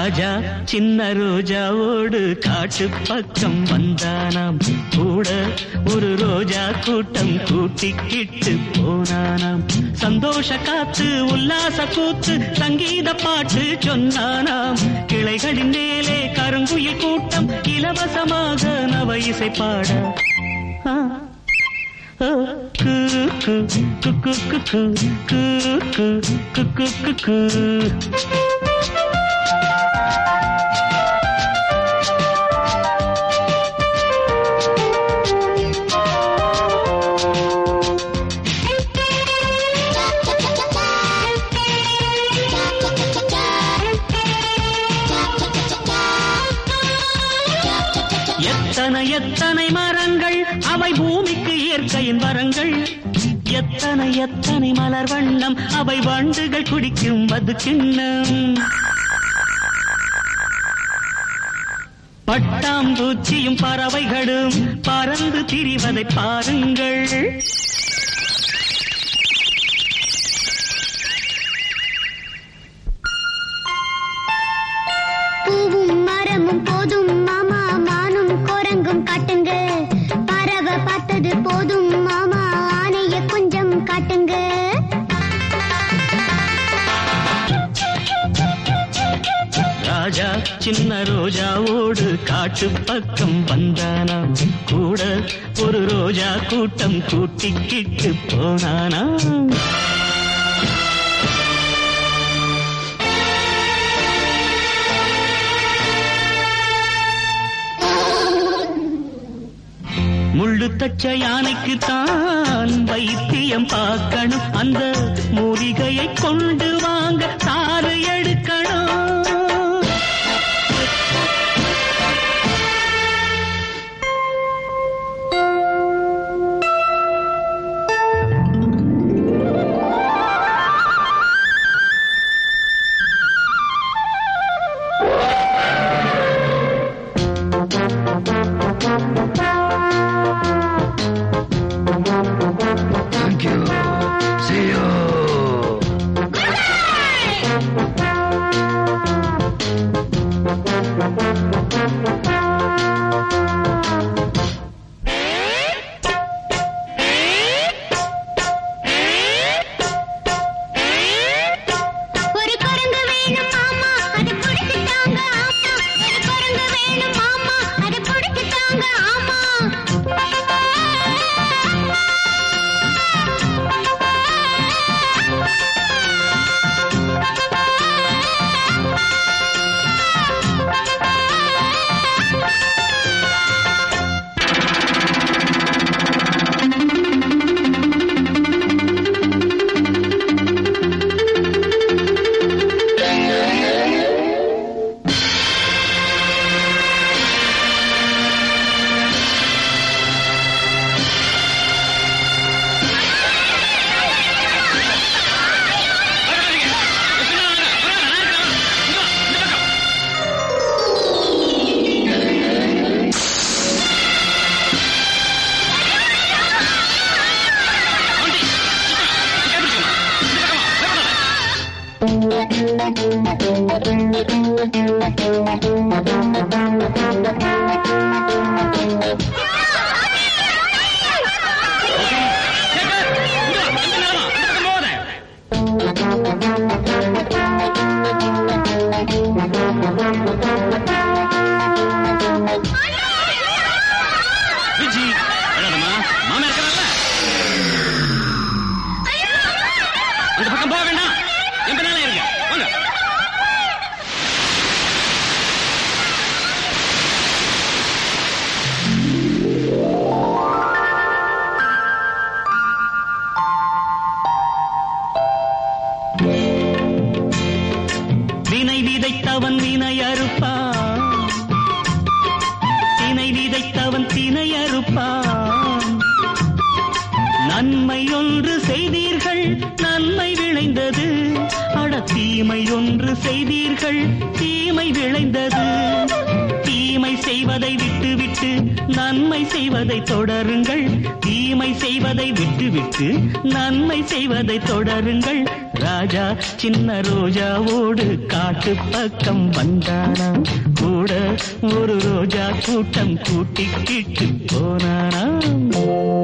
ராஜா சின்ன ரோஜாவோடு காட்டு பக்கம் வந்தானாம் கூட ஒரு ரோஜா கூட்டம் கூட்டிக்கிட்டு போனானாம் சந்தோஷ காத்து உல்லாச கூத்து சங்கீத பாட்டு சொன்னானாம் கிளைகளின் மேலே கருங்குயில் கூட்டம் இலவசமாக நவ இசை பாட ஆ கு கு கு கு கு கு கு கு கு கு கு எத்தனை எத்தனை மரங்கள் அவை பூமிக்கு இயற்கையின் வரங்கள் எத்தனை எத்தனை மலர் வண்ணம் அவை வண்டுகள் குடிக்கும் மது கிண்ணம் பட்டாம்பூச்சியும் பறவைகளும் பறந்து திரிவதை பாருங்கள் பூவும் மரமும் போதும் மாமா மானும் குரங்கும் காட்டுங்க பறவை பார்த்தது போதும் மாமா ஆனைய கொஞ்சம் காட்டுங்க ராஜா சின்ன ரோஜாவோடு காட்டு பக்கம் வந்தானாம் கூட ஒரு ரோஜா கூட்டம் கூட்டிக்கிட்டு போனானாம் முள்ளு தச்ச யானைக்கு தான் வைத்தியம் பார்க்கணும் அந்த மூலிகையை கொண்டு வாங்க சாறு எடுக்கணும் Thank you. See you. ஒரு குரங்கு வேணும் மாமா அது பிடிச்சிட்டாங்க ஆமா ஒரு குரங்கு வேணும் மாமா அது பிடிச்சிட்டாங்க ஆமா விஜி அழாதம்மா மாமா இருக்கிறான்ல அந்த பக்கம் போக வேண்டாம் என் பின்னால இருங்க வாங்க வினை விதைத்தவன் வினை அறுப்பான் தினை விதைத்தவன் தினை அறுப்பான் நன்மை ஒன்று செய்தீர்கள் நன்மை விளைந்தது அட தீமை ஒன்று செய்தீர்கள் தீமை விளைந்தது தீமை செய்வதை விட்டு விட்டு நன்மை செய்வதை தொடருங்கள் தீமை செய்வதை விட்டு விட்டு நன்மை செய்வதை தொடருங்கள் ராஜா சின்ன ரோஜாவோடு காட்டு பக்கம் வந்தானா கூட ஒரு ரோஜா கூட்டம் கூட்டிக்கிட்டு போனானா